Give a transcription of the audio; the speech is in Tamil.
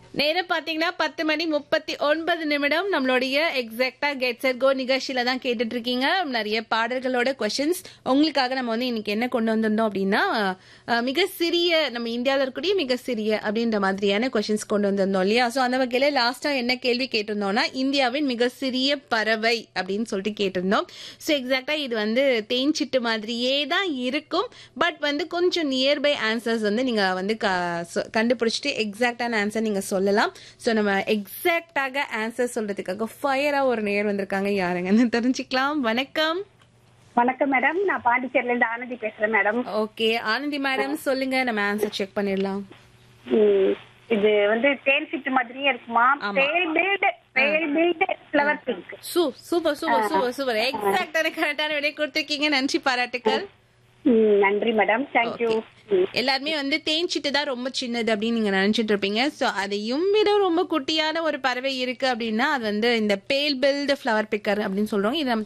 நேரம் பாத்தீங்கன்னா பத்து மணி முப்பத்தி ஒன்பது நிமிடம் நம்மளுடைய எக்ஸாக்டா கெட் செட் கோ நிகழ்ச்சியில தான் கேட்டுட்டு இருக்கீங்க நிறைய பாடல்களோட கொஸ்டின்ஸ் உங்களுக்காக நம்ம வந்து இன்னைக்கு என்ன கொண்டு வந்திருந்தோம் அப்படின்னா அஹ், மிக சிறிய நம்ம இந்தியாவில் இருக்கக்கூடிய மிக சிறிய அப்படின்ற மாதிரியான கொஸ்டின்ஸ் கொண்டு வந்திருந்தோம் இல்லையா ஸோ அந்த வகையில லாஸ்டா என்ன கேள்வி கேட்டிருந்தோம்னா இந்தியாவின் மிக சிறிய பறவை அப்படின்னு சொல்லிட்டு கேட்டிருந்தோம் ஸோ எக்ஸாக்டா இது வந்து தேஞ்சிட்டு மாதிரியே தான் இருக்கும் பட் வந்து கொஞ்சம் நியர்பை ஆன்சர்ஸ் வந்து நீங்க வந்து க- சொ- கண்டுபிடிச்சிட்டு எக்ஸாக்டான ஆன்சர் நீங்க சொல்லலாம் ஸோ நம்ம எக்ஸாக்டாக ஆன்சர் சொல்றதுக்காக ஃபயரா ஒரு நேர் வந்திருக்காங்க யாருங்கன்னு தெரிஞ்சுக்கலாம் வணக்கம் வணக்கம் மேடம் நான் பாண்டிச்சேரில இருந்து ஆனந்தி பேசுறேன் மேடம் ஓகே ஆனந்தி மேடம் சொல்லுங்க நம்ம ஆன்சர் செக் பண்ணிடலாம் ம், இது வந்து தேன் சிட்டு மாதிரியே இருக்குமா ஆமா. பேல் பில்டு பேல் பில்டு ஃபிளவர் பிங்க் சூ சூப்பர் சூப்பர் சூப்பர் சூப்பர் எக்ஸாக்டான கரெக்டான விடை கொடுத்துருக்கீங்க நன்றி பாராட்டுக்கள் நன்றி மேடம் தேங்க்யூ எல்லாருமே வந்து தேஞ்சிட்டு தான் ரொம்ப சின்னது அப்படின்னு நீங்க நினைச்சிட்டு இருப்பீங்க ஸோ அதையும் விட ரொம்ப குட்டியான ஒரு பறவை இருக்கு அப்படின்னா அது வந்து இந்த பேல் பில்டு ஃப்ளவர் பிக்கர் அப்படின்னு சொல்றோம் இது நம்ம